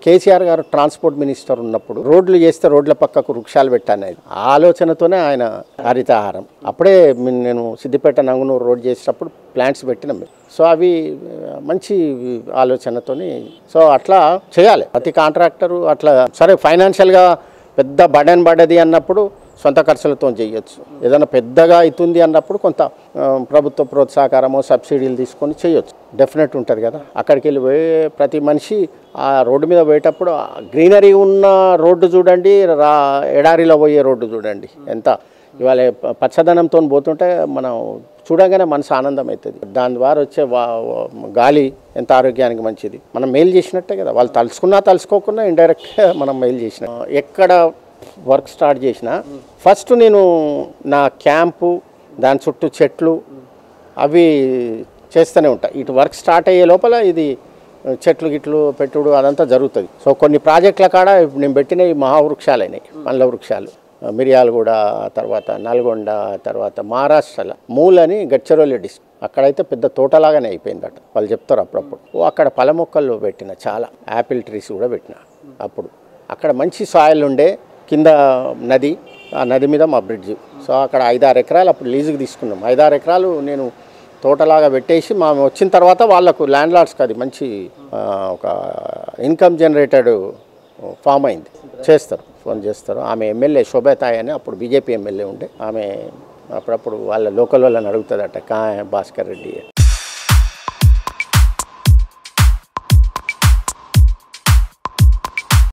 కేసీఆర్ గారు transport minister ఉన్నప్పుడు రోడ్లు చేస్తే రోడ్ల పక్కకు వృక్షాలు పెట్టాను ఆ ఆలోచనతోనే ఆయన హరితహారం అప్పుడే మీ- నేను సిద్దిపేట నంగునూరు రోడ్ చేసేటప్పుడు ప్లాంట్స్ పెట్టినాం మేము. సో అవి ఆ, మంచి ఆలోచనతోని సో అట్లా చేయాలి ప్రతి కాంట్రాక్టరు అట్లా సరే ఫైనాన్షియల్గా పెద్ద బడన్ పడ్డది అన్నప్పుడు సొంత ఖర్చులతో చేయొచ్చు ఏదైనా పెద్దగా అవుతుంది అన్నప్పుడు కొంత ఆ, ప్రభుత్వ ప్రోత్సాహకరమో సబ్సిడీలు తీసుకొని చేయొచ్చు డెఫినెట్ ఉంటుంది కదా అక్కడికి వెళ్ళి పోయి ప్రతి మనిషి ఆ రోడ్డు మీద పోయేటప్పుడు గ్రీనరీ ఉన్న రోడ్డు చూడండి రా ఎడారిలో పోయే రోడ్డు చూడండి ఎంత ఇవాళ ప- పచ్చదనంతో పోతుంటే మనం చూడగానే మనసు ఆనందం అవుతుంది దాని ద్వారా వచ్చే వా వా- గాలి ఎంత ఆరోగ్యానికి మంచిది మనం మేలు చేసినట్టే కదా వాళ్ళు తలుచుకున్నా తలుచుకోకున్నా ఇండైరెక్ట్గా మనం మేలు చేసిన ఎక్కడ వర్క్ స్టార్ట్ చేసిన ఫస్ట్ నేను నా క్యాంపు దాని చుట్టూ చెట్లు అవి చేస్తూనే ఉంటాయి ఇటు వర్క్ స్టార్ట్ అయ్యే లోపల ఇది చెట్లు గిట్లు పెట్టుడు అదంతా జరుగుతుంది సో కొన్ని ప్రాజెక్టుల కాడ ఇప్పుడు నేను పెట్టిన ఈ మహావృక్షాలు అయినాయి పండ్ల వృక్షాలు మిరియాలగూడ తర్వాత నల్గొండ తర్వాత మహారాష్ట్రలో మూలని గడ్చరోలి డిస్ట్రిక్ట్ అక్కడైతే పెద్ద తోటలాగానే అయిపోయిందట వాళ్ళు చెప్తారు అప్పుడప్పుడు ఓ అక్కడ పల మొక్కలు పెట్టిన చాలా యాపిల్ ట్రీస్ కూడా పెట్టిన అప్పుడు అక్కడ మంచి సాయిల్ ఉండే కింద నది ఆ నది మీద మా బ్రిడ్జ్ సో అక్కడ ఐదారు ఎకరాలు అప్పుడు లీజుకి తీసుకున్నాం ఐదారు ఎకరాలు నేను తోటలాగా పెట్టేసి మా వచ్చిన తర్వాత వాళ్ళకు ల్యాండ్ లార్డ్స్కి అది మంచి ఆ, ఒక ఇన్కమ్ జనరేటెడ్ ఫామ్ అయింది చేస్తారు ఫోన్ చేస్తారు ఆమె ఎమ్మెల్యే శోభతాయ్ అని అప్పుడు బీజేపీ ఎమ్మెల్యే ఉండే ఆమె అప్పుడప్పుడు వాళ్ళ లోకల్ వాళ్ళని అడుగుతుందట కా భాస్కర్ రెడ్డి